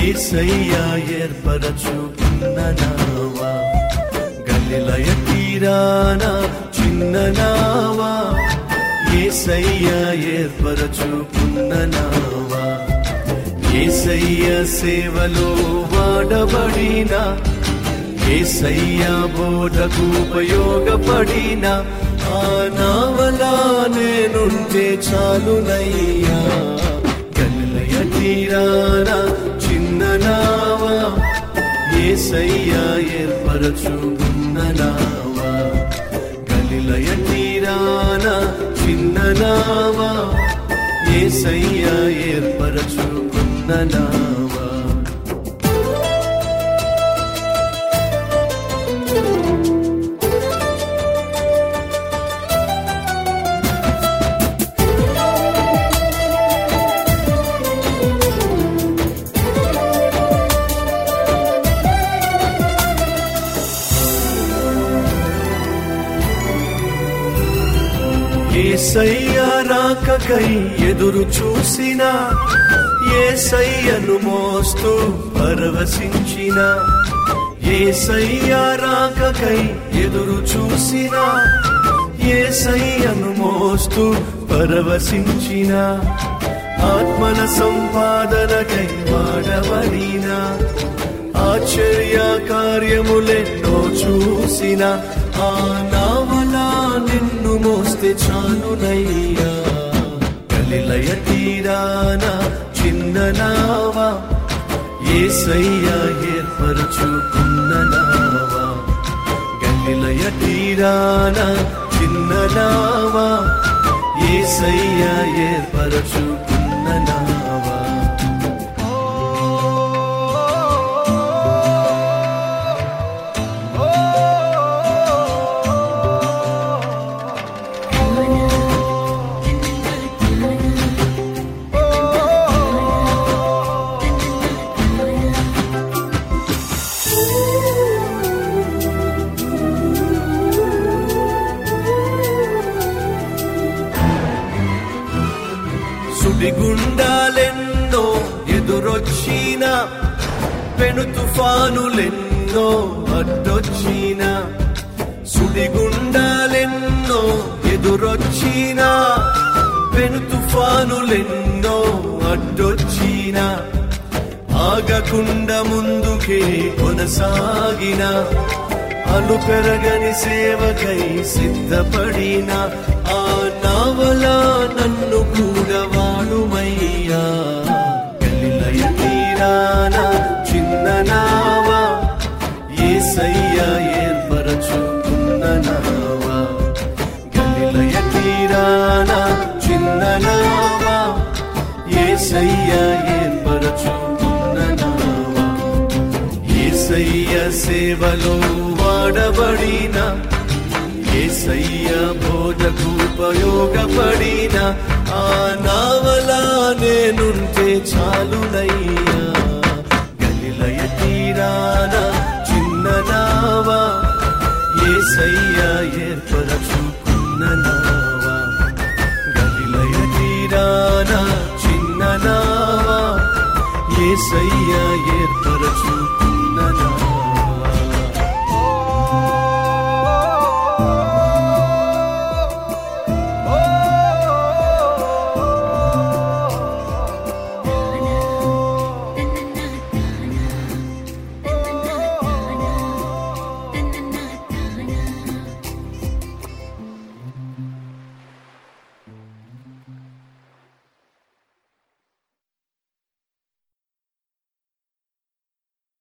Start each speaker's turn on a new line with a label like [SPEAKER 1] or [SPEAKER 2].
[SPEAKER 1] ఏసయ్యా ఏర్పరచుకున్న నావా గలిలయ తీరాన చిన్న నావా ఏసయ్యా ఏర్పరచుకున్న నావా ఏసయ్య సేవలో వాడబడిన ఏసయ్య బోధకు ఉపయోగపడిన ఆ నావలా నేనుంటే చాలునయ్యా గలిలయ తీరాన చిన్న నావా ఏసయ్య ఏర్పరచుకున్న నావా గలిలయ తీరాన చిన్న నావా ఏసయ్య ఏర్పరచుకున్న నావా ఏసయ్య రాకకై ఎదురు చూసిన ఏసయ్యను మోస్తూ పరవశించిన ఏసయ్య రాకకై ఎదురు చూసిన ఏసయ్యను మోస్తూ పరవశించిన ఆత్మల సంపాదనకై వాడబడిన ఆశ్చర్య కార్యములెన్నో చూసిన ఆ నావలా నిన్ను మోస్తే చాలునయ్యా గలిలయ తీరాన చిన్న నావా ఏసయ్యా ఏర్పరచుకున్న నావా గలిలయ తీరాన చిన్న నావా ఏసయ్యా ఏర్పరచుకున్న నావా సుడిగుండాలెన్నో ఎదురొచ్చిన పెను తుఫానులెన్నో అడ్డొచ్చిన సుడిగుండాలెన్నో ఎదురొచ్చిన పెను తుఫానులెన్నో అడ్డొచ్చిన ఆగకుండా ముందుకే కొనసాగిన అలు పెరగని సేవకై సిద్ధపడిన ఆ నావలా నన్ను కూడా వాడుమయ్యా గలిలయ తీరాన చిన్న నావా ఏసయ్యా ఏర్పరచుకున్న నావా గలిలయ తీరాన చిన్న నావా ఏసయ్యా ఏర్పరచుకున్న నావా ఏసయ్య సేవలో వాడబడిన ఏసయ్య బోధకు ఉపయోగపడిన ఆ నావలా నేనుంటే చాలునయ్యా గలిలయ తీరాన చిన్న నావా ఏసయ్య ఏర్పరచుకున్న నావా గలిలయ తీరాన చిన్న నావా ఏసయ్య ఏర్పరచుకున్న నావా